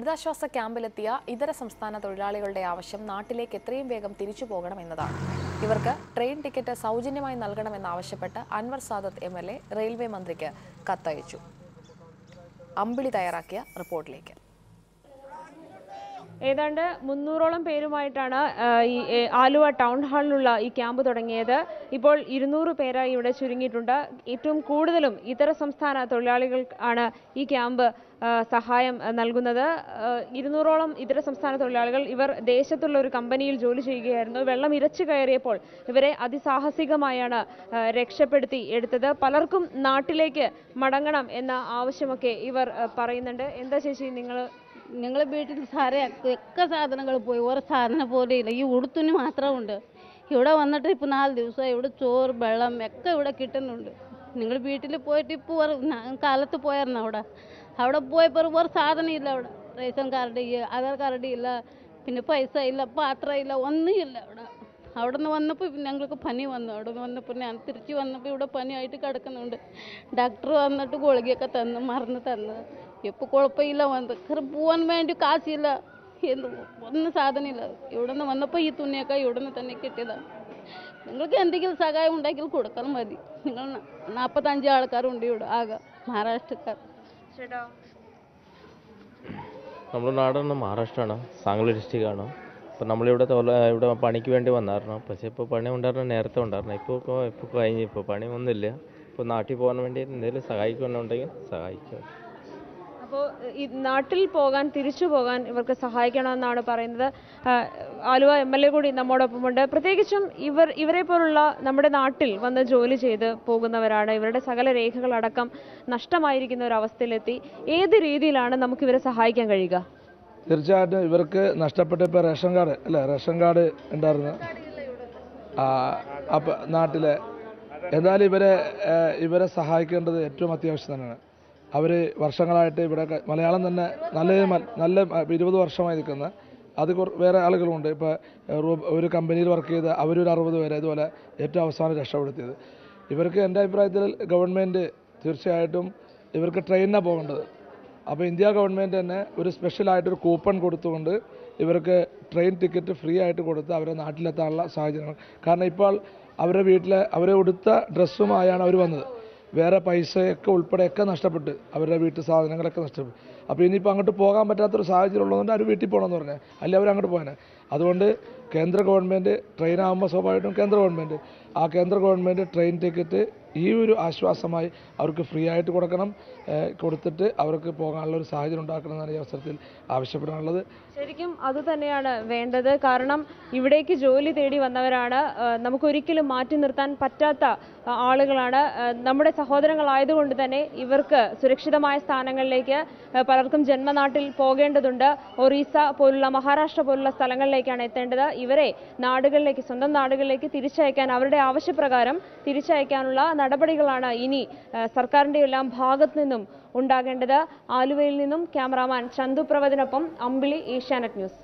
ദുരിതാശ്വാസ ക്യാമ്പിലെത്തിയ ഇതര സംസ്ഥാന തൊഴിലാളികളുടെ ആവശ്യം നാട്ടിലേക്ക് എത്രയും വേഗം തിരിച്ചു പോകണമെന്നതാണ് ഇവർക്ക് ട്രെയിൻ ടിക്കറ്റ് സൗജന്യമായി നൽകണമെന്നാവശ്യപ്പെട്ട് Anwar Sadath M L A railway മന്ത്രിക്ക് കത്തയച്ചു അമ്പിളി തയ്യാറാക്കിയ റിപ്പോർട്ടിലേക്ക് ഏതാണ്ട് മുന്നൂറോളം പേരുമായിട്ടാണ് ആ, ഈ ഏ, ആലുവ ടൗൺ ഹാളിലുള്ള ഈ ക്യാമ്പ് തുടങ്ങിയത് ഇപ്പോൾ ഇരുന്നൂറ് പേരായി ഇവിടെ ചുരുങ്ങിയിട്ടുണ്ട് ഏറ്റവും കൂടുതലും ഇതര സംസ്ഥാന തൊഴിലാളികൾ ആണ് ഈ ക്യാമ്പ് ആ, സഹായം ആ, നൽകുന്നത് ആ, ഇരുന്നൂറോളം ഇതര സംസ്ഥാന തൊഴിലാളികൾ ഇവർ ദേശത്തുള്ള ഒരു കമ്പനിയിൽ ജോലി ചെയ്യുകയായിരുന്നു വെള്ളം ഇരച്ചു കയറിയപ്പോൾ ഇവരെ അതിസാഹസികമായാണ് ആ, രക്ഷപ്പെടുത്തി എടുത്തത് പലർക്കും നാട്ടിലേക്ക് മടങ്ങണം എന്ന ആവശ്യമൊക്കെ ഇവർ ആ, പറയുന്നുണ്ട് എന്താ ചേച്ചി നിങ്ങൾ ഞങ്ങളെ വീട്ടിൽ സാറേ ഒക്കെ സാധനങ്ങൾ പോയി ഒരു സാധനം പോലും ഇല്ല ഈ ഉടുത്തുണി മാത്രമുണ്ട് ഇവിടെ വന്നിട്ട് ഇപ്പോൾ നാല് ദിവസം ഇവിടെ ചോറ് വെള്ളം ഒക്കെ ഇവിടെ കിട്ടുന്നുണ്ട് നിങ്ങൾ വീട്ടിൽ പോയിട്ട് ഇപ്പോൾ ഒരു ന- കാലത്ത് പോയായിരുന്നു അവിടെ അവിടെ പോയപ്പോൾ ഒരു സാധനം ഇല്ല അവിടെ റേഷൻ കാർഡ് ഇല്ല ആധാർ കാർഡ് ഇല്ല പിന്നെ പൈസ ഇല്ല പാത്രം ഇല്ല ഒന്നും ഇല്ല അവിടെ അവിടെ നിന്ന് വന്നപ്പോൾ ഞങ്ങൾക്ക് പനി വന്നു അവിടെ നിന്ന് വന്നപ്പോൾ ഞാൻ തിരിച്ച് വന്നപ്പോൾ ഇവിടെ പനിയായിട്ട് കിടക്കുന്നുണ്ട് ഡോക്ടർ വന്നിട്ട് ഗുളികയൊക്കെ തന്നു മരുന്ന് തന്നു ഇപ്പോൾ കുഴപ്പമില്ല വന്ന് കാരണം പോവാൻ വേണ്ടി കാശില്ല എന്ത് ഒന്നും സാധനമില്ല ഇവിടെ നിന്ന് വന്നപ്പോൾ ഈ തുണിയൊക്കെ ഇവിടെ നിന്ന് തന്നെ കിട്ടിയതാണ് നിങ്ങൾക്ക് എന്തെങ്കിലും സഹായം ഉണ്ടെങ്കിൽ കൊടുക്കാൻ മതി നിങ്ങൾ ന- നാൽപ്പത്തഞ്ച് ആൾക്കാരുണ്ട് ഇവിടെ ആകെ മഹാരാഷ്ട്രക്കാർ ചേട്ടാ നമ്മുടെ നാടാണ് മഹാരാഷ്ട്രയാണ് സാംഗ്ലി ഡിസ്ട്രിക്റ്റാണ് അപ്പോൾ നമ്മളിവിടെ തൊല- ഇവിടെ പണിക്ക് വേണ്ടി വന്നായിരുന്നു പക്ഷേ ഇപ്പോൾ പണി ഉണ്ടായിരുന്നു നേരത്തെ ഉണ്ടായിരുന്നു ഇപ്പോൾ ഇപ്പോൾ ഇപ്പോൾ കഴിഞ്ഞ് ഇപ്പോൾ പണി ഒന്നുമില്ല ഇപ്പോൾ നാട്ടിൽ പോകാൻ വേണ്ടി എന്തെങ്കിലും സഹായിക്കുന്നുണ്ടെങ്കിൽ സഹായിക്കും അപ്പോൾ ഈ നാട്ടിൽ പോകാൻ തിരിച്ചു പോകാൻ ഇവർക്ക് സഹായിക്കണമെന്നാണ് പറയുന്നത് ആ, ആലുവ എം എൽ എ കൂടി നമ്മോടൊപ്പമുണ്ട് പ്രത്യേകിച്ചും ഇവർ ഇവരെ പോലുള്ള നമ്മുടെ നാട്ടിൽ വന്ന് ജോലി ചെയ്ത് പോകുന്നവരാണ് ഇവരുടെ സകല രേഖകളടക്കം നഷ്ടമായിരിക്കുന്ന ഒരു അവസ്ഥയിലെത്തി ഏത് രീതിയിലാണ് നമുക്ക് ഇവരെ സഹായിക്കാൻ കഴിയുക തീർച്ചയായിട്ടും ഇവർക്ക് നഷ്ടപ്പെട്ട ഇപ്പോൾ റേഷൻ കാർഡ് അല്ലേ റേഷൻ കാർഡ് ഉണ്ടായിരുന്നു ആ അപ്പം നാട്ടിലെ എന്നാലും ഇവരെ ഏ, ഇവരെ സഹായിക്കേണ്ടത് ഏറ്റവും അത്യാവശ്യം തന്നെയാണ് അവർ വർഷങ്ങളായിട്ട് ഇവിടെ ക- മലയാളം തന്നെ നല്ല മ- നല്ല മ- ഇരുപത് വർഷമായി നിൽക്കുന്ന അത് കുറ- വേറെ ആളുകളുണ്ട് ഇപ്പോൾ ഒരു കമ്പനിയിൽ വർക്ക് ചെയ്ത അവരൊരു അറുപത് പേരെ ഇതുപോലെ ഏറ്റവും അവസാനം രക്ഷപ്പെടുത്തിയത് ഇവർക്ക് എൻ്റെ അഭിപ്രായത്തിൽ ഗവൺമെൻറ് തീർച്ചയായിട്ടും ഇവർക്ക് ട്രെയിനിനാണ് പോകേണ്ടത് അപ്പോൾ ഇന്ത്യ ഗവൺമെൻറ് തന്നെ ഒരു സ്പെഷ്യലായിട്ടൊരു കൂപ്പൺ കൊടുത്തുകൊണ്ട് ഇവർക്ക് ട്രെയിൻ ടിക്കറ്റ് ഫ്രീ ആയിട്ട് കൊടുത്ത് അവരെ നാട്ടിലെത്താനുള്ള സാഹചര്യങ്ങൾ കാരണം ഇപ്പോൾ അവരുടെ വീട്ടിലെ അവരെ ഉടുത്ത ഡ്രസ്സുമായാണ് അവർ വന്നത് വേറെ പൈസയൊക്കെ ഉൾപ്പെടെയൊക്കെ നഷ്ടപ്പെട്ട് അവരുടെ വീട്ടു സാധനങ്ങളൊക്കെ നഷ്ടപ്പെട്ടു അപ്പോൾ ഇനിയിപ്പോൾ അങ്ങോട്ട് പോകാൻ പറ്റാത്തൊരു സാഹചര്യം ഉള്ളതുകൊണ്ട് അവർ വീട്ടിൽ പോകണമെന്ന് പറഞ്ഞത് അല്ലെങ്കിൽ അവർ അങ്ങോട്ട് പോകാനെ അതുകൊണ്ട് കേന്ദ്ര ഗവൺമെൻറ് ട്രെയിൻ ആകുമ്പോൾ സ്വാഭാവികമായിട്ടും കേന്ദ്ര ഗവൺമെൻറ് ആ കേന്ദ്ര ഗവൺമെൻറ് ട്രെയിൻ ടിക്കറ്റ് ഈ ഒരു ആശ്വാസമായി അവർക്ക് ഫ്രീ ആയിട്ട് കൊടുക്കണം ഏഹ് കൊടുത്തിട്ട് അവർക്ക് പോകാനുള്ള ഒരു സാഹചര്യം ഉണ്ടാക്കണം എന്നാണ് ഈ അവസരത്തിൽ ആവശ്യപ്പെടാനുള്ളത് ശരിക്കും അത് തന്നെയാണ് വേണ്ടത് കാരണം ഇവിടേക്ക് ജോലി തേടി വന്നവരാണ് ആ, നമുക്കൊരിക്കലും മാറ്റി നിർത്താൻ പറ്റാത്ത ആ, ആളുകളാണ് ആ, നമ്മുടെ സഹോദരങ്ങളായതുകൊണ്ട് തന്നെ ഇവർക്ക് സുരക്ഷിതമായ സ്ഥാനങ്ങളിലേക്ക് ആ, പലർക്കും ജന്മനാട്ടിൽ പോകേണ്ടതുണ്ട് ഒറീസ പോലുള്ള മഹാരാഷ്ട്ര പോലുള്ള സ്ഥലങ്ങളിലേക്കാണ് എത്തേണ്ടത് ഇവരെ നാടുകളിലേക്ക് സ്വന്തം നാടുകളിലേക്ക് തിരിച്ചയക്കാൻ അവരുടെ ആവശ്യപ്രകാരം തിരിച്ചയക്കാനുള്ള നടപടികളാണ് ഇനി ആ, സർക്കാരിന്റെ എല്ലാം ഭാഗത്തു നിന്നും ഉണ്ടാകേണ്ടത് ആലുവയിൽ നിന്നും ക്യാമറാമാൻ ചന്തു പ്രവദിനൊപ്പം അമ്പിളി ഏഷ്യാനെറ്റ് ന്യൂസ്